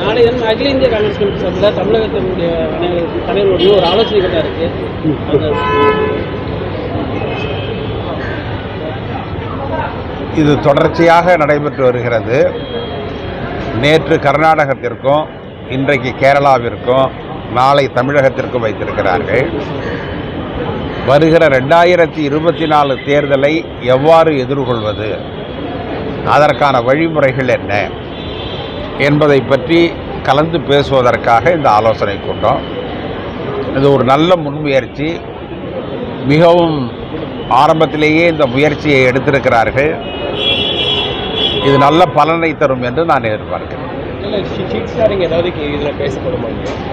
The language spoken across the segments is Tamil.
நாளை வந்து அகில இந்திய காங்கிரஸ் கமிட்டி சார்பில் தமிழகத்தினுடைய அனைவரும் தலைவர்களுடைய ஒரு ஆலோசனை கூட்டம் இருக்கு அந்த இது தொடர்ச்சியாக நடைபெற்று வருகிறது நேற்று கர்நாடகத்திற்கும் இன்றைக்கு கேரளாவிற்கும் நாளை தமிழகத்திற்கும் வைத்திருக்கிறார்கள் வருகிற ரெண்டாயிரத்தி இருபத்தி நாலு தேர்தலை எவ்வாறு எதிர்கொள்வது அதற்கான வழிமுறைகள் என்ன என்பதை பற்றி கலந்து பேசுவதற்காக இந்த ஆலோசனை கூட்டம் இது ஒரு நல்ல முன்முயற்சி மிகவும் ஆரம்பத்திலேயே இந்த முயற்சியை எடுத்திருக்கிறார்கள் இது நல்ல பலனை தரும் என்று நான் எதிர்பார்க்கிறேன் இல்லை ஷீட் ஷேரிங் ஏதாவது இதில் பேசப்படுமா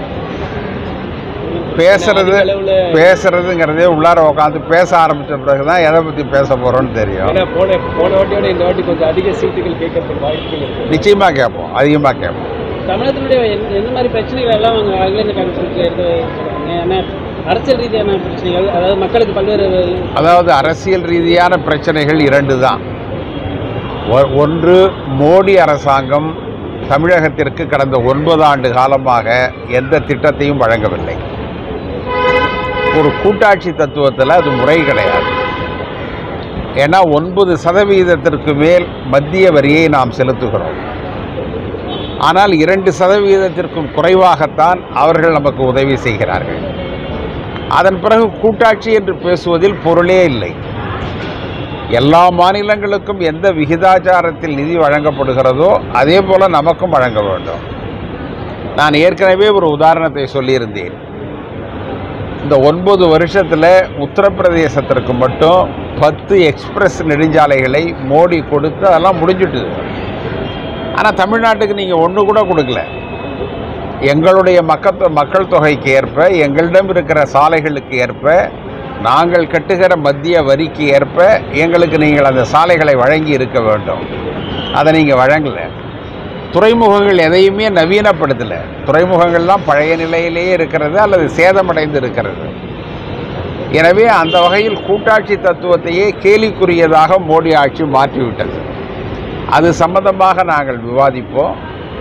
பேசுறது அளவுல பேசுறதுங்கிறதே உள்ளார உட்காந்து பேச ஆரம்பித்த பிறகு தான் எதை பற்றி பேச போகிறோன்னு தெரியும் ஏன்னா போன போன வாட்டியோட இந்த வாட்டி கொஞ்சம் அதிக சீட்டுகள் கேட்கப்படும் வாய்ப்புகள் இருக்கு நிச்சயமாக கேட்போம் அதிகமாக கேட்போம் தமிழகத்தினுடைய எந்த எந்த மாதிரி பிரச்சனைகள் எல்லாம் அவங்க அகில இந்திய காங்கிரஸ் கமிட்டியில் எடுத்து சொல்றாங்க ஏன்னா அரசியல் ரீதியான பிரச்சனைகள் அதாவது மக்களுக்கு பல்வேறு அதாவது அரசியல் ரீதியான பிரச்சனைகள் இரண்டு தான் ஒ- ஒன்று மோடி அரசாங்கம் தமிழகத்திற்கு கடந்த ஒன்பது ஆண்டு காலமாக எந்த திட்டத்தையும் வழங்கவில்லை ஒரு கூட்டாட்சி தத்துவத்தில் அது முறை கிடையாது ஏன்னா ஒன்பது சதவீதத்திற்கு மேல் மத்திய வரியை நாம் செலுத்துகிறோம் ஆனால் இரண்டு சதவீதத்திற்கும் குறைவாகத்தான் அவர்கள் நமக்கு உதவி செய்கிறார்கள் அதன் பிறகு கூட்டாட்சி என்று பேசுவதில் பொருளே இல்லை எல்லா மாநிலங்களுக்கும் எந்த விகிதாச்சாரத்தில் நிதி வழங்கப்படுகிறதோ அதே போல நமக்கும் வழங்க வேண்டும் நான் ஏற்கனவே ஒரு உதாரணத்தை சொல்லியிருந்தேன் இந்த ஒன்பது வருஷத்தில் உத்தரப்பிரதேசத்திற்கு மட்டும் பத்து எக்ஸ்பிரஸ் நெடுஞ்சாலைகளை மோடி கொடுத்து அதெல்லாம் முடிஞ்சிட்டுது ஆனால் தமிழ்நாட்டுக்கு நீங்கள் ஒன்று கூட கொடுக்கல எங்களுடைய மக்கள் மக்கள் தொகைக்கு ஏற்ப எங்களிடம் இருக்கிற சாலைகளுக்கு ஏற்ப நாங்கள் கட்டுகிற மத்திய வரிக்கு ஏற்ப எங்களுக்கு நீங்கள் அந்த சாலைகளை வழங்கி இருக்க வேண்டும் அதை நீங்கள் வழங்கலை துறைமுகங்கள் எதையுமே நவீனப்படுத்தலை துறைமுகங்கள்லாம் பழைய நிலையிலேயே இருக்கிறது அல்லது சேதமடைந்து இருக்கிறது எனவே அந்த வகையில் கூட்டாட்சி தத்துவத்தையே கேலிக்குரியதாக மோடி ஆட்சி மாற்றிவிட்டது அது சம்பந்தமாக நாங்கள் விவாதிப்போம்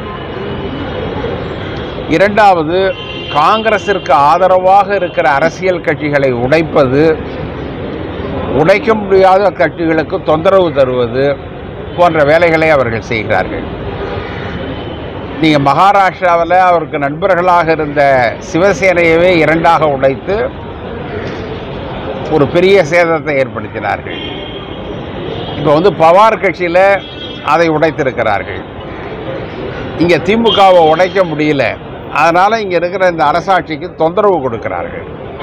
இரண்டாவது காங்கிரசிற்கு ஆதரவாக இருக்கிற அரசியல் கட்சிகளை உடைப்பது உடைக்க முடியாத கட்சிகளுக்கு தொந்தரவு தருவது போன்ற வேலைகளை அவர்கள் செய்கிறார்கள் நீங்கள் மகாராஷ்டிராவில் அவருக்கு நண்பர்களாக இருந்த சிவசேனையவே இரண்டாக உடைத்து ஒரு பெரிய சேதத்தை ஏற்படுத்தினார்கள் இப்போ வந்து பவார் கட்சியில் அதை உடைத்திருக்கிறார்கள் இங்கே திமுகவை உடைக்க முடியல அதனால் இங்கே இருக்கிற இந்த அரசாட்சிக்கு தொந்தரவு கொடுக்கிறார்கள்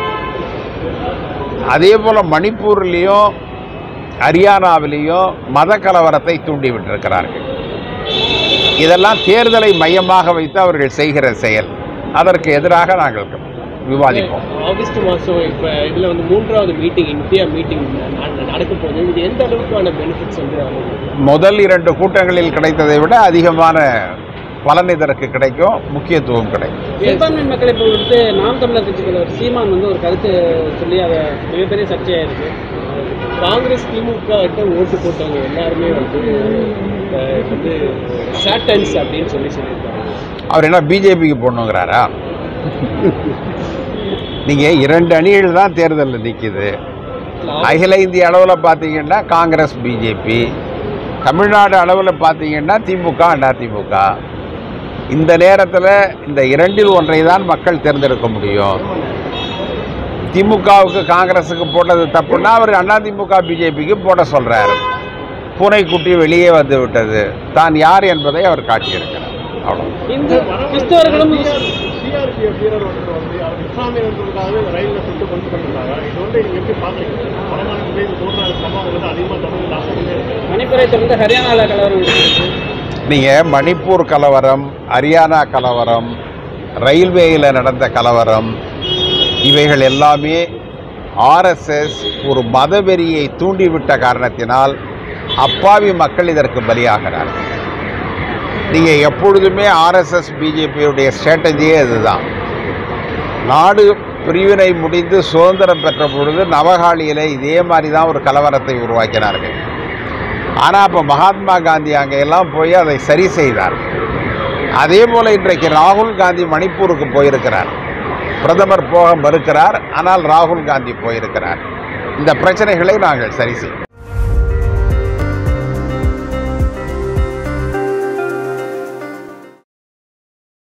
அதே போல் மணிப்பூர்லேயும் ஹரியானாவிலேயும் மத கலவரத்தை தூண்டி விட்டிருக்கிறார்கள் இதெல்லாம் தேர்தலை மையமாக வைத்து அவர்கள் செய்கிற செயல் அதற்கு எதிராக நாங்கள் விவாதிப்போம் ஆகஸ்ட் மாதம் இப்போ இதில் வந்து மூன்றாவது மீட்டிங் இந்தியா மீட்டிங் நடக்க போகுது இது எந்த அளவுக்கான பெனிஃபிட்ஸ் வந்து அவங்களுக்கு முதல் இரண்டு கூட்டங்களில் கிடைத்ததை விட அதிகமான பலன் இதற்கு கிடைக்கும் முக்கியத்துவம் கிடைக்கும் சிறுபான்மை மக்களை பொறுத்து நாம் தமிழர் கட்சி தலைவர் சீமான் வந்து ஒரு கருத்து சொல்லி அதை மிகப்பெரிய சர்ச்சையாயிருக்கு காங்கிரஸ் திமுக கிட்ட ஓட்டு போட்டவங்க எல்லாருமே வந்து அஹ், வந்து சாட்டன்ஸ் அப்படின்னு சொல்லி சொல்லியிருக்காங்க அவர் என்ன பிஜேபிக்கு போடணுங்கிறாரா நீங்கள் இரண்டு அணிகள் தான் தேர்தலில் நிற்கிது அகில இந்திய அளவில் பார்த்தீங்கன்னா காங்கிரஸ் பிஜேபி தமிழ்நாடு அளவில் பார்த்தீங்கன்னா திமுக அதிமுக இந்த நேரத்தில் இந்த இரண்டில் ஒன்றை தான் மக்கள் தேர்ந்தெடுக்க முடியும் திமுகவுக்கு காங்கிரஸுக்கு போட்டது தப்புன்னா அவர் அதிமுக பிஜேபிக்கு போட சொல்கிறார் பூனைக்குட்டி வெளியே வந்து விட்டது தான் யார் என்பதை அவர் காட்டியிருக்கிறார் அவ்வளோ இந்து கிறிஸ்தவர்களும் சிஆர்பிஎஃப் வீரர் ஒருத்தர் வந்து அவர் இஸ்லாமியர்களுக்காகவே ரயிலில் சுட்டு கொண்டு பண்ணிருந்தாங்க இது வந்து நீங்க எப்படி பாக்குறீங்க பல மாநிலங்களே இது போன்ற சம்பவங்கள் வந்து அதிகமாக தமிழ் நாட்டிலே இருக்கு மணிப்புரை தொடர்ந்து ஹரியானாவில் கலவரம் நடந்துச்சு. நீங்கள் மணிப்பூர் கலவரம் ஹரியானா கலவரம் ரயில்வேயில் நடந்த கலவரம் இவைகள் எல்லாமே ஆர்எஸ்எஸ் ஒரு மதவெறியை தூண்டிவிட்ட காரணத்தினால் அப்பாவி மக்கள் இதற்கு பலியாகிறார்கள் நீங்கள் எப்பொழுதுமே ஆர்எஸ்எஸ் பிஜேபியுடைய ஸ்ட்ராட்டஜியே இதுதான் நாடு பிரிவினை முடிந்து சுதந்திரம் பெற்ற பொழுது நவகாளியில் இதே மாதிரி தான் ஒரு கலவரத்தை உருவாக்கினார்கள் ஆனால் அப்போ மகாத்மா காந்தி அங்கே எல்லாம் போய் அதை சரி செய்தார் அதே போல இன்றைக்கு ராகுல் காந்தி மணிப்பூருக்கு போயிருக்கிறார் பிரதமர் போக மறுக்கிறார் ஆனால் ராகுல் காந்தி போயிருக்கிறார் இந்த பிரச்சனைகளை நாங்கள் சரி செய்வோம்